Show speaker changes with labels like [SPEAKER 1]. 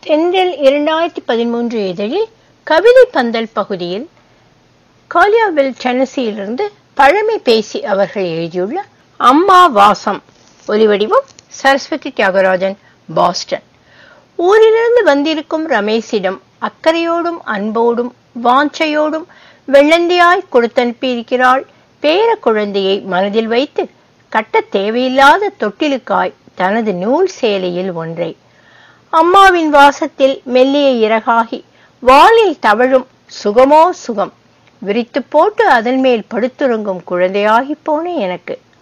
[SPEAKER 1] தென்றல் இரண்டாயிரத்தி பதிமூன்று இதழில் கவிதை பந்தல் பகுதியில் காலியாவில் டென்னசியிலிருந்து பழமை பேசி அவர்கள் எழுதியுள்ள அம்மா வாசம் ஒலிவடிவம் சரஸ்வதி தியாகராஜன் பாஸ்டன் ஊரிலிருந்து வந்திருக்கும் ரமேஷிடம் அக்கறையோடும் அன்போடும் வாஞ்சையோடும் வெள்ளந்தியாய் கொடுத்தனுப்பியிருக்கிறாள் பேர குழந்தையை மனதில் வைத்து கட்டத் தேவையில்லாத தொட்டிலுக்காய் தனது நூல் சேலையில் ஒன்றை அம்மாவின் வாசத்தில் மெல்லிய இறகாகி வாலில் தவழும் சுகமோ சுகம் விரித்து போட்டு அதன் மேல் படுத்துறங்கும் குழந்தையாகி போன எனக்கு